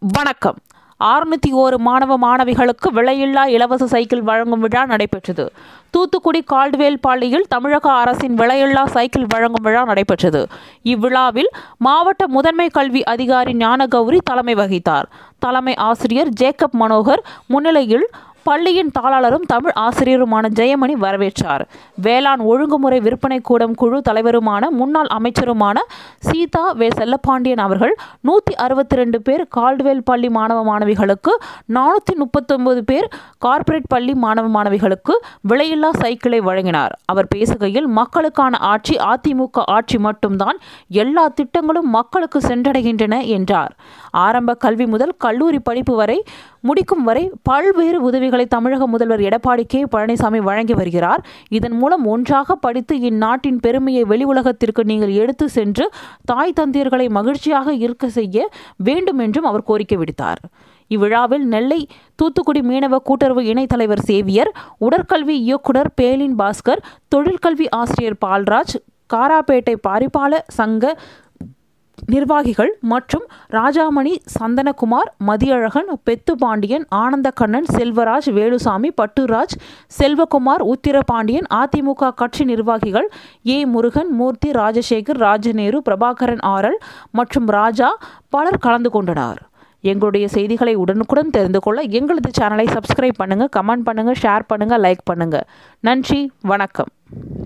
வணக்கம் அறுநூத்தி ஓரு மாணவ மாணவிகளுக்கு விலையில்லா இலவச சைக்கிள் வழங்கும் விழா நடைபெற்றது தூத்துக்குடி கால்டுவேல் பள்ளியில் தமிழக அரசின் விலையில்லா சைக்கிள் வழங்கும் விழா நடைபெற்றது இவ்விழாவில் மாவட்ட முதன்மை கல்வி அதிகாரி ஞானகௌரி தலைமை வகித்தார் தலைமை ஆசிரியர் ஜேக்கப் மனோகர் முன்னிலையில் பள்ளியின் தாளாளரும் தமிழ் ஆசிரியருமான ஜெயமணி வரவேற்றார் வேளாண் ஒழுங்குமுறை விற்பனை கூடம் குழு தலைவருமான முன்னாள் அமைச்சருமான சீதா வே செல்லப்பாண்டியன் அவர்கள் நூற்றி அறுபத்தி ரெண்டு பேர் கால்டுவேல் பள்ளி மாணவ மாணவிகளுக்கு நானூற்றி முப்பத்தொன்பது பேர் கார்ப்பரேட் பள்ளி மாணவ மாணவிகளுக்கு விலையில்லா சைக்கிளை வழங்கினார் அவர் பேசுகையில் மக்களுக்கான ஆட்சி அதிமுக ஆட்சி மட்டும்தான் எல்லா திட்டங்களும் மக்களுக்கு சென்றடைகின்றன என்றார் ஆரம்ப கல்வி முதல் கல்லூரி படிப்பு வரை முடிக்கும் வரை பல்வேறு உதவிகளை தமிழக முதல்வர் எடப்பாடி கே பழனிசாமி வழங்கி வருகிறார் இதன் மூலம் ஒன்றாக படித்து இந்நாட்டின் பெருமையை வெளி உலகத்திற்கு நீங்கள் எடுத்து சென்று தாய் தந்தையர்களை மகிழ்ச்சியாக இருக்க செய்ய வேண்டும் என்றும் அவர் கோரிக்கை விடுத்தார் இவ்விழாவில் நெல்லை தூத்துக்குடி மீனவ கூட்டுறவு இணைத் தலைவர் சேவியர் உடற்கல்வி இயக்குனர் பேலின் பாஸ்கர் தொழிற்கல்வி ஆசிரியர் பால்ராஜ் காராப்பேட்டை பாரிபால சங்க நிர்வாகிகள் மற்றும் ராஜாமணி சந்தனகுமார் மதியழகன் பெத்துப்பாண்டியன் ஆனந்தக்கண்ணன் செல்வராஜ் வேலுசாமி பட்டுராஜ் செல்வகுமார் உத்திரபாண்டியன் அதிமுக கட்சி நிர்வாகிகள் ஏ முருகன் மூர்த்தி ராஜசேகர் ராஜநேரு பிரபாகரன் ஆரல் மற்றும் ராஜா பலர் கலந்து கொண்டனர் எங்களுடைய செய்திகளை உடனுக்குடன் தெரிந்து கொள்ள எங்களது சேனலை சப்ஸ்கிரைப் பண்ணுங்கள் கமெண்ட் பண்ணுங்கள் ஷேர் பண்ணுங்கள் லைக் பண்ணுங்கள் நன்றி வணக்கம்